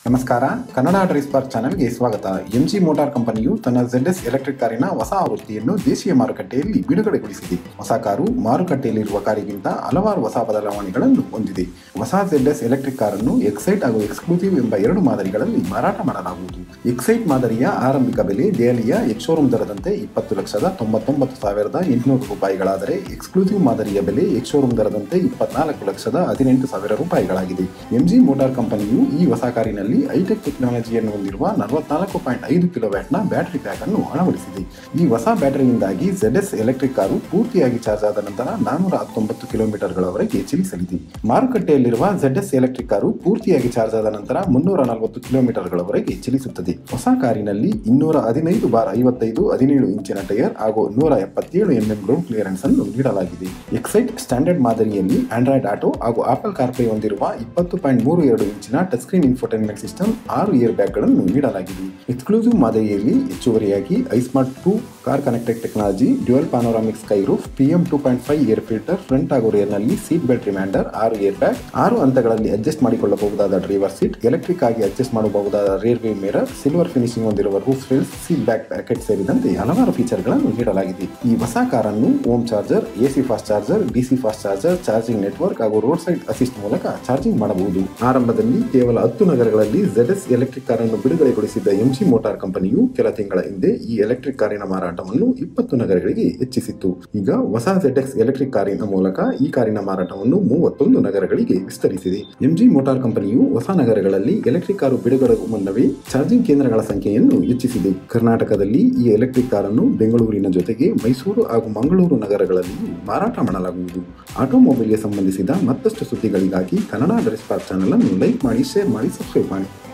ನಮಸ್ಕಾರ Kannada dries park ಚಾನೆಲ್ಗೆ ಸ್ವಾಗತ ಎಂಜಿ ಮೋಟಾರ್ ಕಂಪನಿಯು ತನ್ನ ಝೆಡ್ ಎಸ್ ಎಲೆಕ್ಟ್ರಿಕ್ ಕಾರಿನ ಹೊಸ ಆವೃತ್ತಿಯನ್ನು ದೇಶೀಯ ಮಾರುಕಟ್ಟೆಯಲ್ಲಿ ಬಿಡುಗಡೆಗೊಳಿಸಿದೆ ಹೊಸ ಕಾರು ಮಾರುಕಟ್ಟೆಯಲ್ಲಿರುವ ಕಾರಿಗಿಂತ ಹಲವಾರು ಹೊಸ ಬದಲಾವಣೆಗಳನ್ನು ಹೊಂದಿದೆ ಹೊಸ ಝೆಡ್ ಎಸ್ ಎಲೆಕ್ಟ್ರಿಕ್ ಕಾರನ್ನು ಎಕ್ಸೈಟ್ ಹಾಗೂ ಎಕ್ಸ್ಕ್ಲೂಸಿವ್ ಎಂಬ ಎರಡು ಮಾದರಿಗಳಲ್ಲಿ ಮಾರಾಟ ಮಾಡಲಾಗುವುದು ಎಕ್ಸೈಟ್ ಮಾದರಿಯ ಆರಂಭಿಕ ಬೆಲೆ ದೆಹಲಿಯ ಎಕ್ಶೋರೂಮ್ ದರದಂತೆ ಇಪ್ಪತ್ತು ಲಕ್ಷದ ತೊಂಬತ್ತೊಂಬತ್ತು ಸಾವಿರದ ಎಂಟುನೂರು ರೂಪಾಯಿಗಳಾದರೆ ಎಕ್ಸ್ಕ್ಲೂಸಿವ್ ಮಾದರಿಯ ಬೆಲೆ ಎಕ್ಶೋರೂಮ್ ದರದಂತೆ ಇಪ್ಪತ್ನಾಲ್ಕು ಲಕ್ಷದ ಹದಿನೆಂಟು ಸಾವಿರ ರೂಪಾಯಿಗಳಾಗಿದೆ ಎಂಜಿ ಮೋಟಾರ್ ಕಂಪನಿಯು ಈ ಹೊಸ ಕಾರಿನಲ್ಲಿ ಹೈಟೆಕ್ ಟೆಕ್ನಾಲಜಿಯನ್ನು ಹೊಂದಿರುವ ನಲವತ್ನಾಲ್ಕು ಪಾಯಿಂಟ್ ಐದು ಕಿಲೋವ್ಯಾಟ್ನ ಬ್ಯಾಟರಿ ಪ್ಯಾಕ್ ಅನ್ನು ಅಳವಡಿಸಿದೆ ಈ ಹೊಸ ಬ್ಯಾಟರಿಯಿಂದಾಗಿ ಝೆಡ್ ಎಸ್ ಎಲೆಕ್ಟ್ರಿಕ್ ಕಾರು ಪೂರ್ತಿಯಾಗಿ ಚಾರ್ಜ್ ಆದ ನಂತರ ನಾನೂರ ಹತ್ತೊಂಬತ್ತು ಕಿಲೋಮೀಟರ್ಗಳವರೆಗೆ ಚಲಿಸಲಿದೆ ಮಾರುಕಟ್ಟೆಯಲ್ಲಿರುವ ಝೆಡ್ ಎಸ್ ಎಲೆಕ್ಟ್ರಿಕ್ ಕಾರು ಪೂರ್ತಿಯಾಗಿ ಚಾರ್ಜ್ ಆದ ನಂತರ ಮುನ್ನೂರ ನಲವತ್ತು ಕಿಲೋಮೀಟರ್ಗಳವರೆಗೆ ಚಲಿಸುತ್ತದೆ ಹೊಸ ಕಾರಿನಲ್ಲಿ ಇನ್ನೂರ ಹದಿನೈದು ಬಾರ್ ಐವತ್ತೈದು ಹದಿನೇಳು ಇಂಚಿನ ಟೈರ್ ಹಾಗೂ ನೂರ ಎಪ್ಪತ್ತೇಳು ಎಂಎಂ ಗ್ರೌಂಡ್ ಕ್ಲಿಯರೆನ್ಸ್ ಅನ್ನು ನೀಡಲಾಗಿದೆ ಎಕ್ಸೈಟ್ ಸ್ಟ್ಯಾಂಡರ್ಡ್ ಮಾದರಿಯಲ್ಲಿ ಆಂಡ್ರಾಯ್ಡ್ ಆಟೋ ಹಾಗೂ ಆಪಲ್ ಕಾರ್ಪ್ಲೇ ಹೊಂದಿರುವ ಇಪ್ಪತ್ತು ಪಾಯಿಂಟ್ ಮೂರು ಎರಡು ಇಂಚಿನ ಟಚ್ ಸ್ಕ್ರೀನ್ ಇನ್ಫೋಟೈನ್ಮೆಂಟ್ ಸಿಸ್ಟಮ್ ಆರು ಇಯರ್ ಬ್ಯಾಗ್ಗಳನ್ನು ನೀಡಲಾಗಿದೆ ಎಕ್ಸ್ಕ್ಲೂಸಿವ್ ಮಾದರಿಯಲ್ಲಿ ಹೆಚ್ಚುವರಿಯಾಗಿ iSmart two car connected technology dual panoramic sky roof PM two point five air filter front ಹಾಗೂ ರೇರ್ನಲ್ಲಿ ಸೀಟ್ ಬೆಲ್ಟ್ ರಿಮೈಂಡರ್ ಆರು ಏರ್ ಬ್ಯಾಗ್ ಆರು ಹಂತಗಳಲ್ಲಿ ಅಡ್ಜಸ್ಟ್ ಮಾಡಿಕೊಳ್ಳಬಹುದಾದ ಡ್ರೈವರ್ ಸೀಟ್ ಎಲೆಕ್ಟ್ರಿಕ್ ಆಗಿ ಅಡ್ಜಸ್ಟ್ ಮಾಡಬಹುದಾದ rear view mirror silver finishing ಹೊಂದಿರುವ roof rails seat back packet ಸೇರಿದಂತೆ ಹಲವಾರು ಫೀಚರ್ಗಳನ್ನು ನೀಡಲಾಗಿದೆ ಈ ಹೊಸ ಕಾರನ್ನು home charger AC fast charger DC fast charger charging network ಹಾಗೂ ರೋಡ್ ಸೈಡ್ ಅಸಿಸ್ಟ್ ಮೂಲಕ ಚಾರ್ಜಿಂಗ್ ಮಾಡಬಹುದು ಆರಂಭದಲ್ಲಿ ಕೇವಲ ಹತ್ತು ನಗರಗಳಲ್ಲಿ ಎಸ್ ಎಲೆಕ್ಟ್ರಿಕ್ ಕಾರನ್ನು ಬಿಡುಗಡೆಗೊಳಿಸಿದ್ದ ಎಂಜಿ ಮೋಟಾರ್ ಕಂಪನಿಯು ಕೆಲ ತಿಂಗಳ ಹಿಂದೆ ಈ ಎಲೆಕ್ಟ್ರಿಕ್ ಕಾರಿನ ಮಾರಾಟವನ್ನು ಇಪ್ಪತ್ತು ನಗರಗಳಿಗೆ ಹೆಚ್ಚಿಸಿತ್ತು ಈಗ ಹೊಸ ಎಕ್ಸ್ ಎಲೆಕ್ಟ್ರಿಕ್ ಕಾರಿನ ಮೂಲಕ ಈ ಕಾರಿನ ಮಾರಾಟವನ್ನು ಮೂವತ್ತೊಂದು ನಗರಗಳಿಗೆ ವಿಸ್ತರಿಸಿದೆ ಎಂಜಿ ಮೋಟಾರ್ ಕಂಪನಿಯು ಹೊಸ ನಗರಗಳಲ್ಲಿ ಎಲೆಕ್ಟ್ರಿಕ್ ಕಾರು ಬಿಡುಗಡೆಗೂ ಮುನ್ನವೇ ಚಾರ್ಜಿಂಗ್ ಕೇಂದ್ರಗಳ ಸಂಖ್ಯೆಯನ್ನು ಹೆಚ್ಚಿಸಿದೆ ಕರ್ನಾಟಕದಲ್ಲಿ ಈ ಎಲೆಕ್ಟ್ರಿಕ್ ಕಾರನ್ನು ಬೆಂಗಳೂರಿನ ಜೊತೆಗೆ ಮೈಸೂರು ಹಾಗೂ ಮಂಗಳೂರು ನಗರಗಳಲ್ಲಿಯೂ ಮಾರಾಟ ಮಾಡಲಾಗುವುದು ಆಟೋಮೊಬೈಲ್ಗೆ ಸಂಬಂಧಿಸಿದ ಮತ್ತಷ್ಟು ಸುದ್ದಿಗಳಿಗಾಗಿ ಕನ್ನಡ ಡ್ರೆಸ್ ಪಾರ್ಕ್ ಚಾನಲ್ ಅನ್ನು ಲೈಕ್ ಮಾಡಿ ಶೇರ್ ಮಾಡಿ ಸಬ್ಸ್ಕ್ರೈಬ್ ಮಾಡಿ